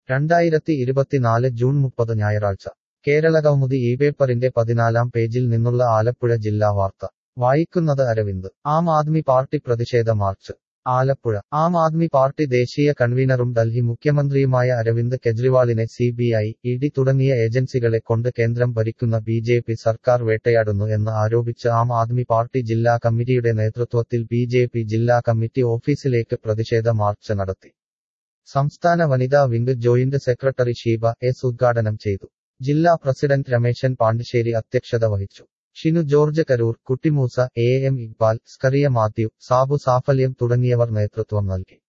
രണ്ടായിരത്തി ഇരുപത്തിനാല് ജൂൺ മുപ്പത് ഞായറാഴ്ച കേരളകൗമുദി ഈ പേപ്പറിന്റെ പതിനാലാം പേജിൽ നിന്നുള്ള ആലപ്പുഴ ജില്ലാ വാർത്ത വായിക്കുന്നത് അരവിന്ദ് ആം ആദ്മി പാർട്ടി പ്രതിഷേധ മാർച്ച് ആലപ്പുഴ ആം ആദ്മി പാർട്ടി ദേശീയ കൺവീനറും ഡൽഹി മുഖ്യമന്ത്രിയുമായ അരവിന്ദ് കെജ്രിവാളിനെ C B I E D തുടങ്ങിയ ഏജൻസികളെ കൊണ്ട് കേന്ദ്രം ഭരിക്കുന്ന ബി ജെ പി സർക്കാർ വേട്ടയാടുന്നു എന്ന് ആരോപിച്ച് ആം ആദ്മി പാർട്ടി ജില്ലാ കമ്മിറ്റിയുടെ നേതൃത്വത്തിൽ ബി ജെ പി ജില്ലാ കമ്മിറ്റി ഓഫീസിലേക്ക് പ്രതിഷേധ മാർച്ച് നടത്തി സംസ്ഥാന വനിതാ wing joint secretary Sheeba S ഉദ്ഘാടനം ചെയ്തു ജില്ലാ പ്രസിഡന്റ് രമേശൻ പാണ്ഡിശ്ശേരി അധ്യക്ഷത വഹിച്ചു ഷിനു ജോർജ് കരൂർ കുട്ടിമൂസ എ എം ഇക്ബാൽ സ്കറിയ മാത്യു സാബു സാഫല്യം തുടങ്ങിയവർ നേതൃത്വം നൽകി